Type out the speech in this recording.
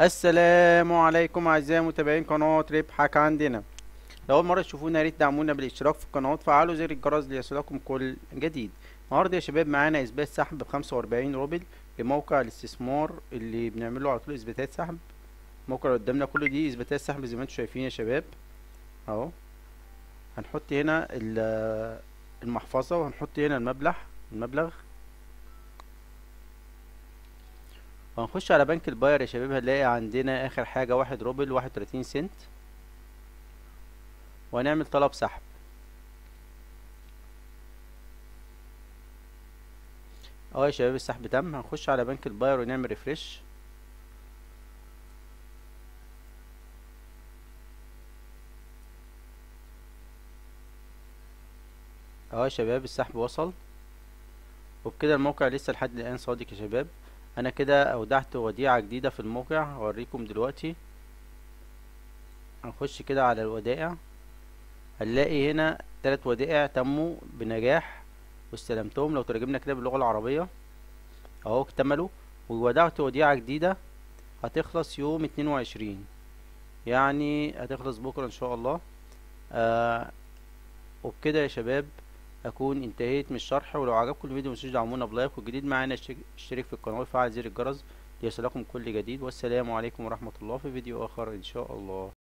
السلام عليكم اعزائي متابعين قناة ربحك عندنا لو اول مرة تشوفونا يا ريت تدعمونا بالاشتراك في القناة وتفعلوا زر الجرس ليصلكم كل جديد النهارده يا شباب معانا اثبات سحب بخمسة واربعين روبل لموقع الاستثمار اللي بنعمله على طول اثباتات سحب الموقع اللي قدامنا كله دي اثباتات سحب زي ما انتم شايفين يا شباب اهو هنحط هنا ال- المحفظة وهنحط هنا المبلغ المبلغ وهنخش على بنك الباير يا شباب هنلاقي عندنا اخر حاجة واحد روبل واحد وتلاتين سنت وهنعمل طلب سحب اه يا شباب السحب تم هنخش على بنك الباير ونعمل ريفرش اه يا شباب السحب وصل وبكده الموقع لسه لحد الآن صادق يا شباب انا كده اودعت وديعة جديدة في الموقع هوريكم دلوقتي هنخش كده على الودائع هنلاقي هنا تلات ودائع تموا بنجاح واستلمتهم لو ترجمنا كده باللغة العربية اهو اكتملوا وودعت وديعة جديدة هتخلص يوم اتنين وعشرين يعني هتخلص بكرة ان شاء الله آه وبكده يا شباب اكون انتهيت من الشرح ولو عجبكم الفيديو متنسوش تدعمونا بلايك والجديد معانا اشترك اشترك في القناة وفعل زر الجرس ليصلكم كل جديد والسلام عليكم ورحمة الله في فيديو اخر ان شاء الله